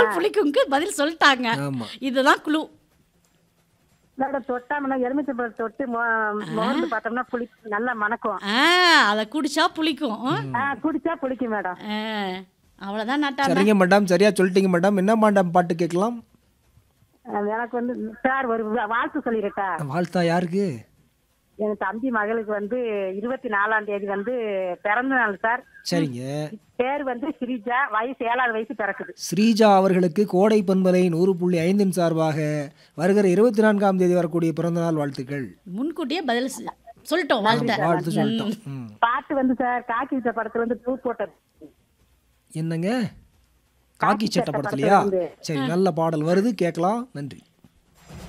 தொட்டால் புளிக்குங்கு பதில் சொல்லிட்டாங்க ஆமா இதுதான் குழு மேடம் தொட்டாமனா எலுமிச்சை பழம் தொட்டு மோந்து பார்த்தோம்னா புளி நல்லா மணக்கும் ஆ அதை குடிச்சா புளிக்கும் ஆ, குடிச்சா புளிக்கும் மேடம் ஆ, அவ்வளவுதான் நாட்டாம சரிங்க மேடம் சரியா சொல்லிட்டீங்க மேடம் என்ன மேடம் பாட்டு கேட்கலாம் அஹ் எனக்கு வந்து சார் ஒரு வா- வாழ்த்து சொல்லிடட்டா வாழ்த்தா யாருக்கு என் தம்பி மகளுக்கு வந்து இருபத்தி நாலாம் தேதி வந்து பிறந்த நாள் சார் சரிங்க பேர் வந்து ஸ்ரீஜா வயசு ஏழாவது வயசு பிறக்குது ஸ்ரீஜா அவர்களுக்கு கோடை பண்பலை நூறு புள்ளி ஐந்தின் சார்பாக வருகிற இருபத்தி நான்காம் தேதி வரக்கூடிய பிறந்தநாள் வாழ்த்துக்கள் முன்கூட்டியே பதில் சொ- சொல்லிட்டோம் வாழ்த்த வாழ்த்து சொல்லிட்டோம் ம். பாட்டு வந்து சார் காக்கி விட்ட படத்துல வந்து பூ போட்டது என்னங்க காக்கி சட்டை படத்துலையா சரி நல்ல பாடல் வருது கேட்கலாம் நன்றி